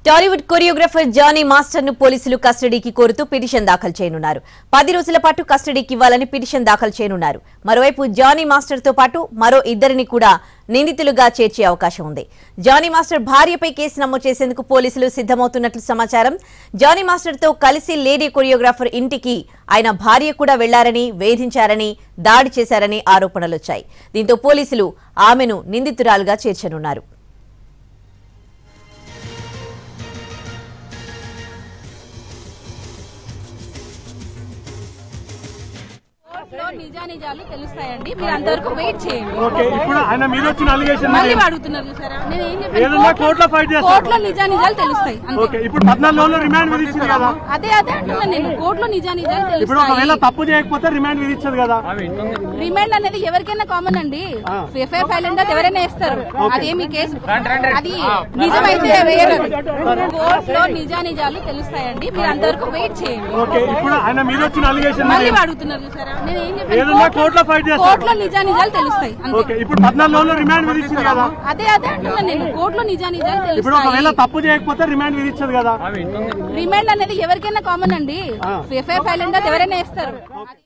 Tollywood choreographer Johnny master ను పోలీసులు కస్టడీకి కోరుతూ పిటిషన్ దాఖలు చేయనున్నారు పది రోజుల పాటు కస్టడీకి ఇవ్వాలని పిటిషన్ దాఖలు చేయనున్నారు మరోవైపు జానీ మాస్టర్ తో పాటు మరో ఇద్దరిని కూడా నిందితులుగా చేర్చే అవకాశం ఉంది జానీ మాస్టర్ భార్యపై కేసు నమోదు చేసేందుకు పోలీసులు సిద్ధమవుతున్నట్లు సమాచారం జానీ మాస్టర్ తో కలిసి లేడీ కొరియోగ్రాఫర్ ఇంటికి ఆయన భార్య కూడా వెళ్లారని వేధించారని దాడి చేశారని ఆరోపణలొచ్చాయి దీంతో పోలీసులు ఆమెను నిందితురాలుగా చేర్చనున్నారు కోర్టులో నిజానిజాలు తెలుస్తాయండి మీరు అంతవరకు వెయిట్ చేయండి ఓకే ఇప్పుడు ఆయన మీద వచ్చిన అలిగేషన్ మళ్ళీ అడుగుతున్నారు చూసారా నేను ఏం చెప్పాను? ఏదన్నా కోర్టులో fight చేస్తారు. కోర్టులో నిజానిజాలు తెలుస్తాయి అంతే ఓకే ఇప్పుడు పద్నాలుగు రోజులు రిమాండ్ విధించింది కదా అదే అదే అంటున్నాను నేను కోర్టులో నిజానిజాలు ఇప్పుడు ఒకవేళ తెలుస్తాయి తప్పు చేయకపోతే రిమాండ్ విధించదు కదా రిమైండ్ అనేది ఎవరికైనా కామన్ అండి ఎఫ్ఐఆర్ ఫైల్ అంటే ఎవరైనా వేస్తారు అదేమి కేసు అది నిజమైతే వేయరు కోర్టులో నిజానిజాలు తెలుస్తాయండి మీరు అంతవరకు వెయిట్ చేయండి ఓకే ఇప్పుడు ఆయన మీద వచ్చిన అలిగేషన్ మళ్ళీ అడుగుతున్నారు చూసారా నేను ఏం చెప్పాను? ఏదన్నా కోర్టులో ఫైట్ చేస్తారు కోర్టులో నిజానిజాలు తెలుస్తాయి అంతే ఓకే ఇప్పుడు పద్నాలుగు రోజులు రిమాండ్ విధించింది కదా అదే అదే అంటున్నాను నేను కోర్టులో నిజానిజాలు ఇప్పుడు ఒకవేళ తెలుస్తాయి తప్పు చేయకపోతే రిమాండ్ విధించదు కదా రిమైండ్ అనేది ఎవరికైనా కామన్ అండి ఎఫ్ఐఆర్ ఫైల్ అంటే ఎవరైనా వేస్తారు